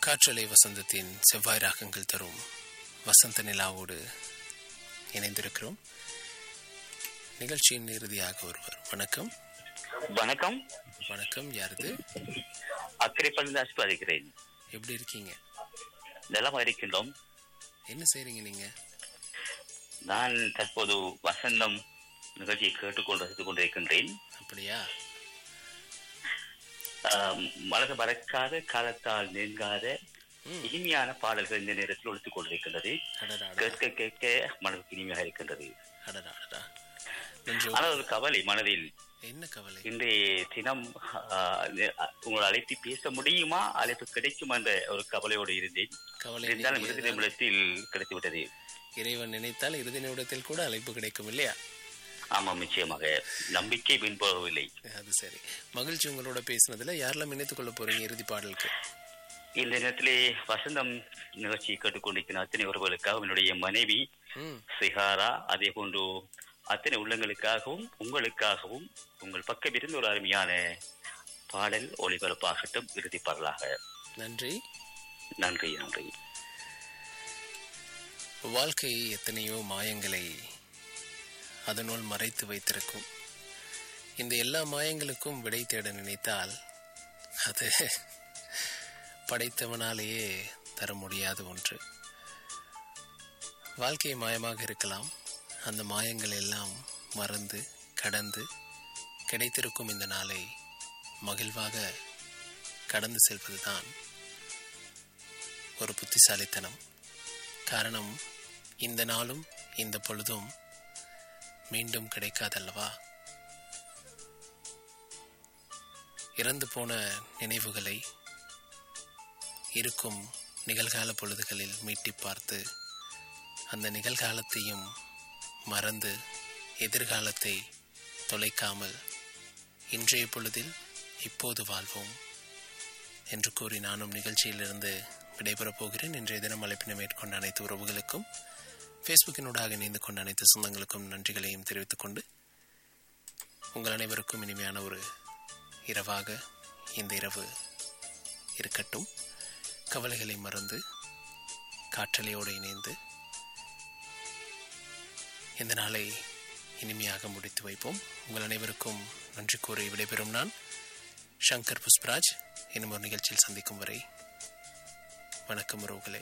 காற்றலை வசந்தத்தின் செவ்வாய் ராகங்கள் தரும் வசந்த நிலாவோடு இணைந்திருக்கிறோம் நிகழ்ச்சியின் இறுதியாக ஒருவர் வணக்கம் வணக்கம் வணக்கம் யாருது அக்கரைப்பள்ளி ஆஸ்பாதிக்கிறேன் எப்படி இருக்கீங்க நலமா இருக்கின்றோம் என்ன செய்றீங்க நீங்க நான் தற்போது வசந்தம் நிகழ்ச்சியை கேட்டுக்கொண்டு ரசித்துக் கொண்டிருக்கின்றேன் அப்படியா ஆம், மனது மறக்காத காலத்தால் நீங்காத ம். இனிமையான பாடல்கள் இந்த நேரத்தில் ஒழித்துக் கொண்டிருக்கின்றது அடடா அடடா, கேட்க கேட்க மனதுக்கு இனிமையாக இருக்கின்றது அடடா அடடா நன்றி ஆனால் ஒரு கவலை மனதில் என்ன கவலை இன்றைய தினம் ஆ, உங்களை அழைத்து பேச முடியுமா அழைப்பு கிடைக்கும் என்ற ஒரு கவலையோடு இருந்தேன் கவலை இருந்தாலும் இறுதி நீங்கியதா? நிமிடத்தில் கிடைத்துவிட்டது இறைவன் நினைத்தால் இறுதி நிமிடத்தில் கூட அழைப்பு கிடைக்கும் இல்லையா ஆமாம் நிச்சயமாக நம்பிக்கை பின்போகவில்லை அது சரி மகிழ்ச்சி உங்களோட பேசுனதுல யாரெல்லாம் இணைத்துக் கொள்ள போறீங்க இறுதி பாடலுக்கு இந்த நேரத்திலே வசந்தம் நிகழ்ச்சியை கேட்டுக்கொண்டிருக்கிற அத்தனை உறவுகளுக்காகவும் என்னுடைய மனைவி ம் சிகாரா அதே போன்று அத்தனை உள்ளங்களுக்காகவும் உங்களுக்காகவும் உங்கள் பக்கம் இருந்து ஒரு அருமையான பாடல் ஒளிபரப்பாகட்டும் இறுதி பாடலாக நன்றி நன்றி நன்றி வாழ்க்கை எத்தனையோ மாயங்களை அதனுள் மறைத்து வைத்திருக்கும் இந்த எல்லா மாயங்களுக்கும் விடை தேட நினைத்தால் அது படைத்தவனாலேயே தர முடியாத ஒன்று வாழ்க்கை மாயமாக இருக்கலாம் அந்த மாயங்கள் எல்லாம் மறந்து கடந்து கிடைத்திருக்கும் இந்த நாளை மகிழ்வாக கடந்து செல்வதுதான் ஒரு புத்திசாலித்தனம் காரணம் இந்த நாளும் இந்த பொழுதும் மீண்டும் கிடைக்காதல்லவா இறந்து போன நினைவுகளை இருக்கும் நிகழ்கால பொழுதுகளில் மீட்டி பார்த்து அந்த நிகழ்காலத்தையும் மறந்து எதிர்காலத்தை தொலைக்காமல் இன்றைய பொழுதில் இப்போது வாழ்வோம் என்று கூறி நானும் நிகழ்ச்சியிலிருந்து விடைபெறப் போகிறேன் இன்றைய தினம் அழைப்பினை மேற்கொண்ட அனைத்து உறவுகளுக்கும் ஃபேஸ்புக்கினூடாக இணைந்து கொண்ட அனைத்து சொந்தங்களுக்கும் நன்றிகளையும் தெரிவித்துக் கொண்டு உங்கள் அனைவருக்கும் இனிமையான ஒரு இரவாக இந்த இரவு இருக்கட்டும் கவலைகளை மறந்து காற்றலையோடு இணைந்து இந்த நாளை இனிமையாக முடித்து வைப்போம் உங்கள் அனைவருக்கும் நன்றி கூறி விடைபெறும் நான் சங்கர் புஷ்பராஜ் இன்னும் ஒரு நிகழ்ச்சியில் சந்திக்கும் வரை வணக்கம் உறவுகளே